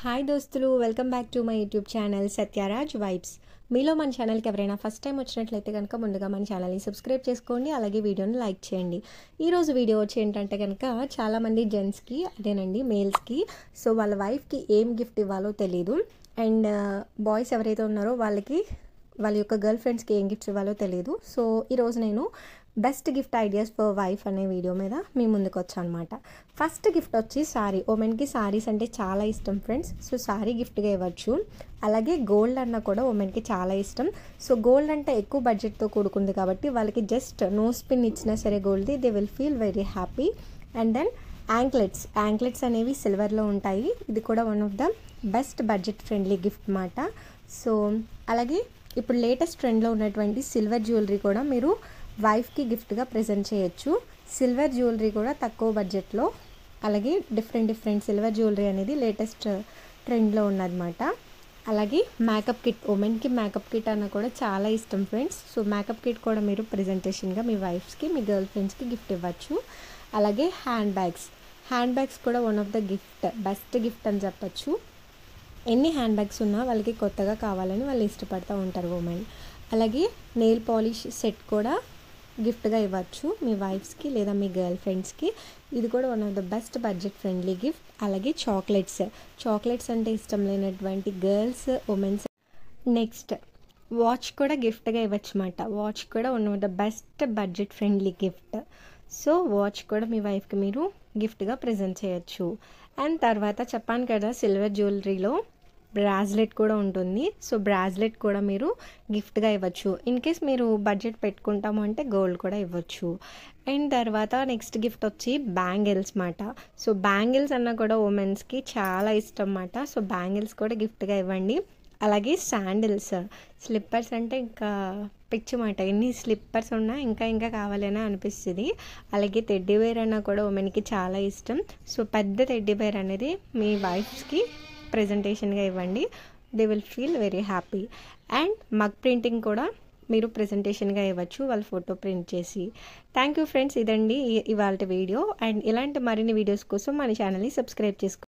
hi దోస్తులు welcome back to my YouTube channel Satyaraj vibes మీలో మన ఛానల్కి ఎవరైనా ఫస్ట్ టైం వచ్చినట్లయితే కనుక ముందుగా మన ఛానల్ని సబ్స్క్రైబ్ చేసుకోండి అలాగే వీడియోని లైక్ చేయండి ఈరోజు వీడియో వచ్చి ఏంటంటే కనుక చాలామంది జెంట్స్కి అదేనండి మేల్స్కి సో వాళ్ళ వైఫ్కి ఏం గిఫ్ట్ ఇవ్వాలో తెలీదు అండ్ బాయ్స్ ఎవరైతే ఉన్నారో వాళ్ళకి వాళ్ళ యొక్క గర్ల్ ఫ్రెండ్స్కి ఏం గిఫ్ట్స్ ఇవ్వాలో తెలియదు సో ఈరోజు నేను best gift ideas for wife అనే వీడియో మీద మీ ముందుకు వచ్చాను అనమాట ఫస్ట్ గిఫ్ట్ వచ్చి సారీ ఉమెన్కి సారీస్ అంటే చాలా ఇష్టం ఫ్రెండ్స్ సో సారీ గిఫ్ట్గా ఇవ్వచ్చు అలాగే గోల్డ్ అన్న కూడా ఉమెన్కి చాలా ఇష్టం సో గోల్డ్ అంటే ఎక్కువ బడ్జెట్తో కూడుకుంది కాబట్టి వాళ్ళకి జస్ట్ నో స్పిన్ ఇచ్చినా సరే గోల్డ్ది they will feel very happy and then anklets anklets అనేవి సిల్వర్లో ఉంటాయి ఇది కూడా one of the best budget friendly gift మాట సో అలాగే ఇప్పుడు లేటెస్ట్ ట్రెండ్లో ఉన్నటువంటి సిల్వర్ జ్యువెలరీ కూడా మీరు వైఫ్కి గిఫ్ట్గా ప్రజెంట్ చేయొచ్చు సిల్వర్ జ్యువెలరీ కూడా తక్కువ బడ్జెట్లో అలాగే డిఫరెంట్ డిఫరెంట్ సిల్వర్ జ్యువెలరీ అనేది లేటెస్ట్ ట్రెండ్లో ఉన్నదన్నమాట అలాగే మేకప్ కిట్ ఉమెన్కి మేకప్ కిట్ అన్న కూడా చాలా ఇష్టం ఫ్రెండ్స్ సో మేకప్ కిట్ కూడా మీరు ప్రజెంటేషన్గా మీ వైఫ్స్కి మీ గర్ల్ ఫ్రెండ్స్కి గిఫ్ట్ ఇవ్వచ్చు అలాగే హ్యాండ్ బ్యాగ్స్ హ్యాండ్ బ్యాగ్స్ కూడా one of the gift best gift అని చెప్పచ్చు ఎన్ని హ్యాండ్ బ్యాగ్స్ ఉన్నా వాళ్ళకి కొత్తగా కావాలని వాళ్ళు ఇష్టపడుతూ ఉంటారు ఉమెన్ అలాగే నెయిల్ పాలిష్ సెట్ కూడా గిఫ్ట్గా ఇవ్వచ్చు మీ వైఫ్స్కి లేదా మీ గర్ల్ ఫ్రెండ్స్కి ఇది కూడా one of the best budget friendly gift అలాగే చాక్లెట్స్ చాక్లెట్స్ అంటే ఇష్టం లేనటువంటి గర్ల్స్ ఉమెన్స్ నెక్స్ట్ వాచ్ కూడా గిఫ్ట్గా ఇవ్వచ్చు అన్నమాట వాచ్ కూడా one of the best budget friendly gift so watch కూడా మీ వైఫ్కి మీరు గిఫ్ట్గా ప్రజెంట్ చేయొచ్చు అండ్ తర్వాత చెప్పాను కదా సిల్వర్ జ్యువెలరీలో బ్రాజ్లెట్ కూడా ఉంటుంది సో బ్రాజ్లెట్ కూడా మీరు గిఫ్ట్గా ఇవ్వచ్చు ఇన్ కేస్ మీరు బడ్జెట్ పెట్టుకుంటాము అంటే గోల్డ్ కూడా ఇవ్వచ్చు అండ్ తర్వాత నెక్స్ట్ గిఫ్ట్ వచ్చి బ్యాంగిల్స్ మాట సో బ్యాంగిల్స్ అన్న కూడా ఉమెన్స్కి చాలా ఇష్టం అన్నమాట సో బ్యాంగిల్స్ కూడా గిఫ్ట్గా ఇవ్వండి అలాగే శాండిల్స్ స్లిప్పర్స్ అంటే ఇంకా పిచ్చి మాట ఎన్ని స్లిప్పర్స్ ఉన్నా ఇంకా ఇంకా కావాలని అనిపిస్తుంది అలాగే టెడ్డీ బేర్ అన్న కూడా ఉమెన్కి చాలా ఇష్టం సో పెద్ద టెడ్డీ బేర్ అనేది మీ వైఫ్స్కి ప్రజెంటేషన్గా ఇవ్వండి they will feel very happy and mug printing కూడా మీరు ప్రజెంటేషన్గా ఇవ్వచ్చు వాళ్ళ ఫోటో ప్రింట్ చేసి థ్యాంక్ యూ ఫ్రెండ్స్ ఇదండి ఇవాళ వీడియో అండ్ ఇలాంటి మరిన్ని వీడియోస్ కోసం మన ఛానల్ని సబ్స్క్రైబ్ చేసుకోండి